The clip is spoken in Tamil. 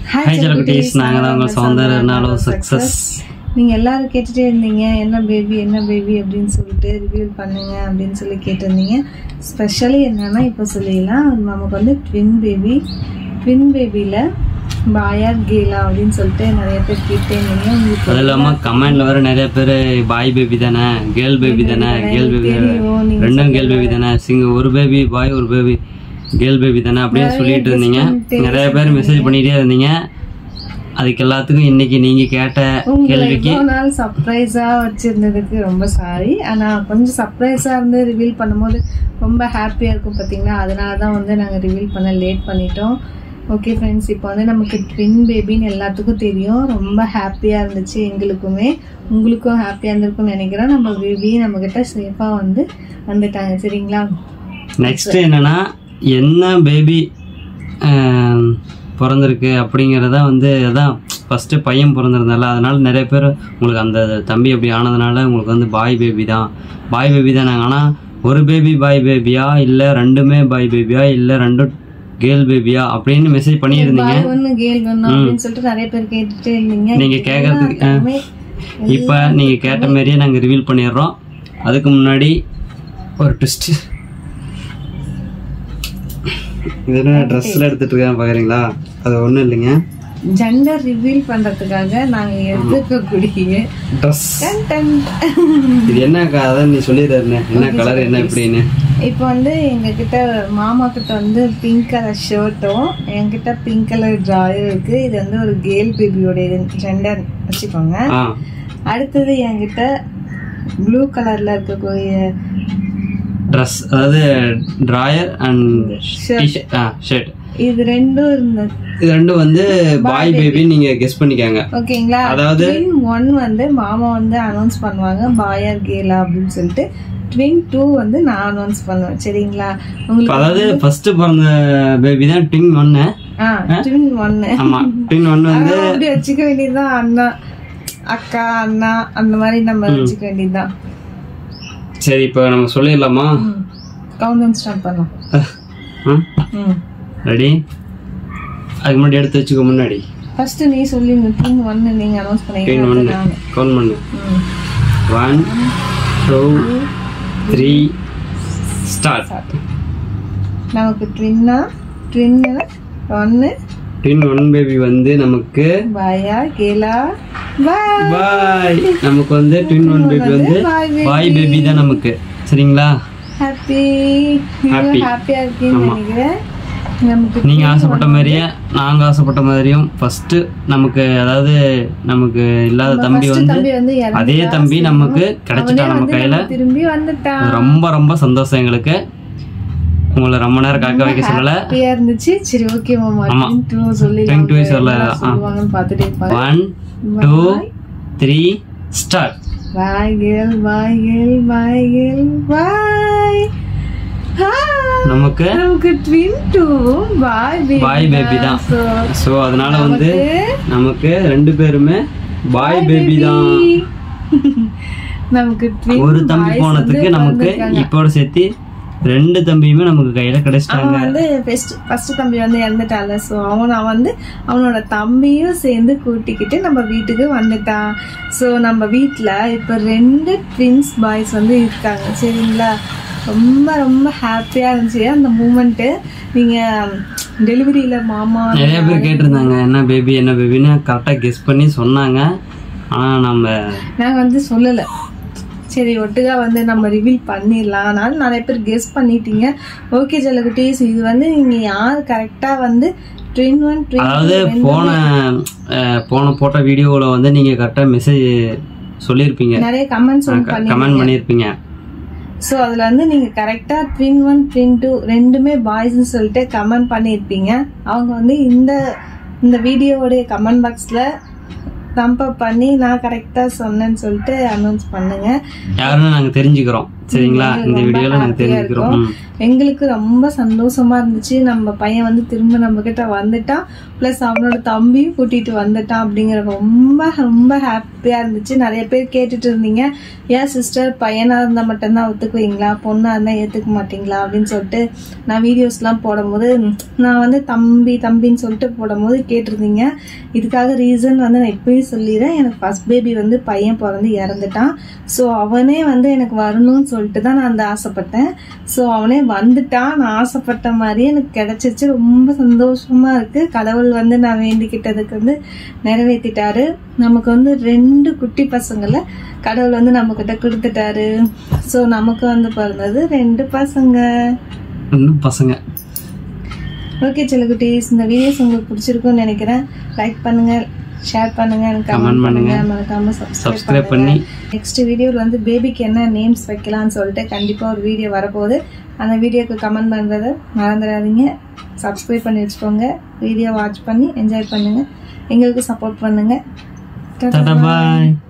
ஹாய் ஜலகுட்டீஸ் நாங்கள் தான் உங்கள் சௌந்தர் என்னாலும் சக்ஸஸ் நீங்கள் எல்லாரும் கேட்டுட்டே இருந்தீங்க என்ன பேபி என்ன பேபி அப்படின்னு சொல்லிட்டு ரிவ்யூ பண்ணுங்க அப்படின்னு சொல்லி கேட்டிருந்தீங்க ஸ்பெஷலி என்னன்னா இப்போ சொல்லிடலாம் நமக்கு வந்து ட்வின் பேபி ட்வின் பேபியில் பாயா கேலா அப்படின்னு சொல்லிட்டு நிறைய பேர் கேட்டே இருந்தீங்க உங்களுக்கு அது இல்லாமல் கமெண்ட்ல வர நிறைய பேர் பாய் பேபி தானே கேர்ள் பேபி தானே கேர்ள் பேபி தெரியும் நீங்க ரெண்டும் கேர்ள் பேபி தானே சிங்க ஒரு பேபி பாய் ஒரு பேபி கேர்ள் பேபி தானே அப்படின்னு சொல்லிட்டு இருந்தீங்க நிறைய பேர் மெசேஜ் பண்ணிட்டே இருந்தீங்க அதுக்கு எல்லாத்துக்கும் இன்னைக்கு நீங்க கேட்ட உங்களை கேள்விக்கு இவ்வளோ நாள் சர்ப்ரைஸாக வச்சுருந்ததுக்கு ரொம்ப சாரி ஆனால் கொஞ்சம் சர்ப்ரைஸாக இருந்து ரிவீல் பண்ணும்போது ரொம்ப ஹாப்பியாக இருக்கும் பார்த்தீங்களா அதனால தான் வந்து நாங்கள் ரிவீல் பண்ண லேட் பண்ணிட்டோம் ஓகே ஃப்ரெண்ட்ஸ் இப்போ வந்து நமக்கு ட்வின் பேபின்னு எல்லாத்துக்கும் தெரியும் ரொம்ப ஹாப்பியாக இருந்துச்சு எங்களுக்குமே உங்களுக்கும் ஹாப்பியாக இருந்திருக்கும்னு நினைக்கிறோம் நம்ம பேபி நம்மக்கிட்ட சேஃபாக வந்து வந்துட்டாங்க சரிங்களா நெக்ஸ்ட் என்னன்னா என்ன பேபி பிறந்திருக்கு அப்படிங்கிறத வந்து அதான் ஃபஸ்ட்டு பையன் பிறந்திருந்தால அதனால நிறைய பேர் உங்களுக்கு அந்த தம்பி அப்படி ஆனதுனால உங்களுக்கு வந்து பாய் பேபி தான் பாய் பேபி தானே ஆனால் ஒரு பேபி பாய் பேபியா இல்லை ரெண்டுமே பாய் பேபியா இல்லை ரெண்டும் கேர்ள் பேபியா அப்படின்னு மெசேஜ் பண்ணியிருந்தீங்க பாய் ஒன்று கேள் ஒன்று அப்படின்னு சொல்லிட்டு நிறைய பேர் கேட்டுட்டே இருந்தீங்க நீங்க கேட்கறதுக்கு ஆ. எல்லாமே இப்போ நீங்கள் கேட்ட மாதிரியே நாங்கள் ரிவீல் பண்ணிடுறோம் அதுக்கு முன்னாடி ஒரு ட்விஸ்ட் இது என்ன ட்ரெஸ்ஸில் எடுத்துட்டு இருக்கேன் பார்க்குறீங்களா அது ஒன்றும் இல்லைங்க ஜெண்டர் ரிவீல் பண்றதுக்காக நாங்க எடுத்துக்கக்கூடிய ட்ரெஸ் டன் டன். இது என்ன க- அதான் நீ சொல்லிடுறாருண்ணே என்ன கலர் என்ன எப்படின்னு இப்போ வந்து எங்க கிட்ட மாமா கிட்ட வந்து பிங்க் கலர் ஷர்ட்டும் என்கிட்ட பிங்க் கலர் ட்ராயர் இருக்கு இது வந்து ஒரு கேர்ள் பேபியோட ஜெண்டர் வச்சுக்கோங்க ஆ அடுத்தது என்கிட்ட ப்ளூ கலர்ல இருக்கக்கூடிய ட்ரெஸ் அதாவது ட்ராயர் அண்ட் ஆ ஷர்ட் இது ரெண்டும் இருந்தது இது ரெண்டும் வந்து பாய் பேபி நீங்க கெஸ் பண்ணிக்கங்க ஓகேங்களா அதாவது ட்வின் ஒன் வந்து மாமா வந்து அனௌன்ஸ் பண்ணுவாங்க பாயர் கேலா அப்படின்னு சொல்லிட்டு ட்வின் டூ வந்து நான் அனௌன்ஸ் பண்ணுவேன் சரிங்களா உங்களுக்கு அதாவது ஃபர்ஸ்ட் பிறந்த பேபி தான் டிங் ஒன்னு ஆ ட்வின் ஒன்னு ஆமா டிங் ஒன்னு வந்து அப்படி வச்சுக்க வேண்டியதுதான் அண்ணா அக்கா அண்ணா அந்த மாதிரி நம்ம வச்சுக்க வேண்டியதுதான் சரி இப்போ நம்ம சொல்லிடலாமா கவுண்ட் டவுன் ஸ்டார்ட் பண்ணலாம் ம் ரெடி அதுக்கு முன்னாடி எடுத்து வச்சுக்கோ முன்னாடி ஃபர்ஸ்ட் நீ சொல்லி ட்வின் ஒன்னு நீங்க அனௌன்ஸ் டிங் பண்ணீங்க ஒன்னு நான் கவுண்ட் பண்ணு ம் ஒன் டூ த்ரீ ஸ்டார்ட் நமக்கு ட்வின்னா ட்வின்னு ஒன்னு டின் ஒன் பேபி வந்து நமக்கு பாயா கேலா பாய் பாய் நமக்கு வந்து ட்வின் ஒன் பேபி வந்து பாய் பாய் பேபி தான் நமக்கு சரிங்களா ஹாப்பி Happy. ஹாப்பியா இருக்கீங்கன்னு நினைக்கிறேன் நமக்கு நீங்க ஆசைப்பட்ட மாதிரியே நாங்க ஆசைப்பட்ட மாதிரியும் ஃபர்ஸ்ட் நமக்கு அதாவது நமக்கு இல்லாத தம்பி வந்து தம்பி வந்து இறந்து அதே தம்பி நமக்கு கிடைச்சிட்டா நம்ம கையில திரும்பி வந்துட்டான் ரொம்ப ரொம்ப சந்தோஷம் எங்களுக்கு உங்களை ரொம்ப நேரம் காக்க வைக்க சொல்லல ஹாப்பியா இருந்துச்சு சரி ஓகே மாமா ஆமா. டூ சொல்லி Twin two சொல்லலாம். ஆ. சொல்லுவாங்கன்னு பார்த்துட்டே இருப்பாங்க one two three start boy girl boy girl boy girl boy நமக்கு நமக்கு twin two boy boy baby தான் So, ஸோ அதனால வந்து நமக்கு ரெண்டு பேருமே பாய் பேபி தான் நமக்கு twin ஒரு தம்பி boys போனதுக்கு வந்து நமக்கு இப்போட சேர்த்து ரெண்டு தம்பியுமே நமக்கு கையில கிடைச்சிட்டாங்க அவன் வந்து ஃபர்ஸ்ட் ஃபர்ஸ்ட் தம்பி வந்து இறந்துட்டான்ல ஸோ அவன் அவன் வந்து அவனோட தம்பியும் சேர்ந்து கூட்டிக்கிட்டு நம்ம வீட்டுக்கு வந்துட்டான் ஸோ நம்ம வீட்டில் இப்போ ரெண்டு ட்வின்ஸ் பாய்ஸ் வந்து இருக்காங்க சரிங்களா ரொம்ப ரொம்ப ஹாப்பியாக இருந்துச்சு அந்த மூமெண்ட்டு நீங்கள் டெலிவரியில் மாமா நிறைய பேர் கேட்டிருந்தாங்க என்ன பேபி என்ன பேபின்னு கரெக்டாக கெஸ் பண்ணி சொன்னாங்க ஆனா நம்ம நாங்கள் வந்து சொல்லலை சரி ஒட்டுக்கா வந்து நம்ம ரிவீல் பண்ணிடலாம் அதனால நிறைய பேர் கெஸ் பண்ணிட்டீங்க ஓகே ஜலகுட்டீஸ் இது வந்து நீங்கள் யார் கரெக்டாக வந்து ட்வின் ஒன் ட்வின் அதாவது போன அஹ், போன போட்ட வீடியோவில் வந்து நீங்கள் கரெக்டாக மெசேஜ் சொல்லியிருப்பீங்க நிறைய கமெண்ட்ஸ் வந்து பண்ணி கமெண்ட் பண்ணியிருப்பீங்க ஸோ அதில் வந்து நீங்கள் கரெக்டாக ட்வின் ஒன் ட்வின் டூ ரெண்டுமே பாய்ஸ்னு சொல்லிட்டு கமெண்ட் பண்ணியிருப்பீங்க அவங்க வந்து இந்த இந்த வீடியோவுடைய கமெண்ட் பாக்ஸில் கம்பேர் பண்ணி நான் கரெக்டாக சொன்னேன்னு சொல்லிட்டு அனௌன்ஸ் பண்ணுங்க யாருன்னு நாங்கள் தெரிஞ்சுக்கிறோம் சரிங்களா இந்த வீடியோவில் நாங்கள் தெரிஞ்சுக்கிறோம் ம். எங்களுக்கு ரொம்ப சந்தோஷமா இருந்துச்சு நம்ம பையன் வந்து திரும்ப நம்ம கிட்ட வந்துட்டான் ப்ளஸ் அவனோட தம்பியும் கூட்டிட்டு வந்துட்டான் அப்படிங்கிற ரொம்ப ரொம்ப ஹாப்பியா இருந்துச்சு நிறைய பேர் கேட்டுட்டு இருந்தீங்க ஏன் சிஸ்டர் பையனா இருந்தா மட்டும்தான் ஒத்துக்குவீங்களா பொண்ணா இருந்தா ஏத்துக்க மாட்டீங்களா அப்படின்னு சொல்லிட்டு நான் வீடியோஸ்லாம் போடும்போது நான் வந்து தம்பி தம்பின்னு சொல்லிட்டு போடும்போது கேட்டிருந்தீங்க இதுக்காக ரீசன் வந்து நான் இப்பயும் சொல்லிடுறேன் எனக்கு ஃபர்ஸ்ட் பேபி வந்து பையன் பிறந்து இறந்துட்டான் ஸோ அவனே வந்து எனக்கு வரணும்னு சொல்லிட்டு தான் நான் அந்த ஆசைப்பட்டேன் ஸோ அவனே வந்துட்டான் நான் ஆசைப்பட்ட மாதிரியே எனக்கு கிடைச்சிருச்சு ரொம்ப சந்தோஷமா இருக்கு கடவுள் வந்து நான் வேண்டிக்கிட்டதுக்கு வந்து நிறைவேற்றிட்டாரு நமக்கு வந்து ரெண்டு குட்டி பசங்களை கடவுள் வந்து நம்ம கிட்ட கொடுத்துட்டாரு ஸோ நமக்கு வந்து பிறந்தது ரெண்டு பசங்க இன்னும் பசங்க ஓகே செல்லகுட்டீஸ் இந்த வீடியோஸ் உங்களுக்கு பிடிச்சிருக்கும்னு நினைக்கிறேன் லைக் பண்ணுங்க ஷேர் பண்ணுங்க கமெண்ட் பண்ணுங்க மறக்காம சப்ஸ்கிரைப் சப்ஸ்கிரைப் பண்ணி நெக்ஸ்ட் வீடியோவில் வந்து பேபிக்கு என்ன நேம்ஸ் வைக்கலாம்னு சொல்லிட்டு கண்டிப்பாக ஒரு வீடியோ வரப்போகுது அந்த வீடியோக்கு கமெண்ட் பண்ணுறதை மறந்துடாதீங்க சப்ஸ்கிரைப் பண்ணி வச்சுக்கோங்க வீடியோ வாட்ச் பண்ணி என்ஜாய் பண்ணுங்க எங்களுக்கு சப்போர்ட் பண்ணுங்க டாடா பாய்